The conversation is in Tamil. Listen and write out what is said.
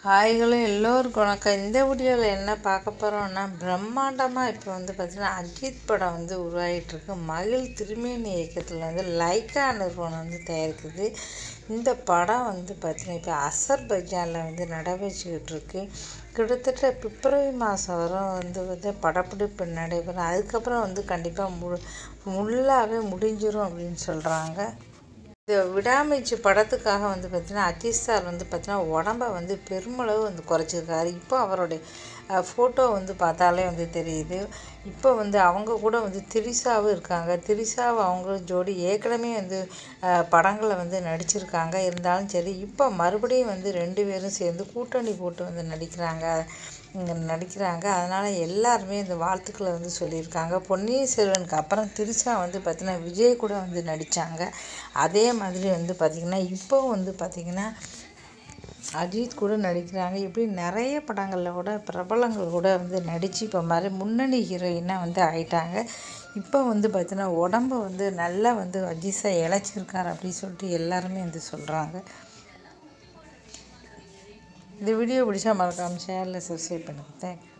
ஹாய்களும் எல்லோருக்கும் வணக்கம் இந்த வீடியோவில் என்ன பார்க்க போகிறோம்னா பிரம்மாண்டமாக இப்போ வந்து பார்த்திங்கன்னா அஜித் படம் வந்து உருவாகிட்டுருக்கு மகிழ் திருமேனி இயக்கத்தில் வந்து லைக்கா நிறுவனம் வந்து தயாரிக்குது இந்த படம் வந்து பார்த்திங்கன்னா இப்போ அசர்பைஜானில் வந்து நடைபெற்றுக்கிட்டு இருக்கு கிட்டத்தட்ட பிப்ரவரி மாதம் வரும் வந்து வந்து படப்பிடிப்பு நடைபெறும் அதுக்கப்புறம் வந்து கண்டிப்பாக மு முள்ளாவே முடிஞ்சிரும் அப்படின்னு சொல்கிறாங்க இந்த விடாமுயற்சி படத்துக்காக வந்து பார்த்திங்கன்னா அஜித் சார் வந்து பார்த்திங்கன்னா உடம்ப வந்து பெருமளவு வந்து குறைச்சிருக்காரு இப்போ அவருடைய ஃபோட்டோ வந்து பார்த்தாலே வந்து தெரியுது இப்போ வந்து அவங்க கூட வந்து திரிசாவும் இருக்காங்க திரிசாவும் அவங்களும் ஜோடி ஏற்கனவே வந்து படங்களை வந்து நடிச்சிருக்காங்க இருந்தாலும் சரி இப்போ மறுபடியும் வந்து ரெண்டு பேரும் சேர்ந்து கூட்டணி போட்டு வந்து நடிக்கிறாங்க இங்கே நடிக்கிறாங்க அதனால் எல்லாருமே இந்த வாழ்த்துக்களை வந்து சொல்லியிருக்காங்க பொன்னியின் செல்வனுக்கு அப்புறம் திரிசா வந்து பார்த்திங்கன்னா விஜய் கூட வந்து நடித்தாங்க அதே மாதிரி வந்து பார்த்திங்கன்னா இப்போ வந்து பார்த்திங்கன்னா அஜித் கூட நடிக்கிறாங்க இப்படி நிறைய படங்களில் கூட பிரபலங்கள் கூட வந்து நடித்து இப்போ மாதிரி முன்னணி ஹீரோயினாக வந்து ஆயிட்டாங்க இப்போ வந்து பார்த்தீங்கன்னா உடம்பு வந்து நல்லா வந்து அஜித் சார் இழைச்சிருக்கார் அப்படின்னு சொல்லிட்டு எல்லாருமே வந்து சொல்கிறாங்க இந்த வீடியோ பிடிச்சா மறக்காமல் ஷேரில் சப்ஸ்கிரைப் பண்ணுங்கள் தேங்க்யூ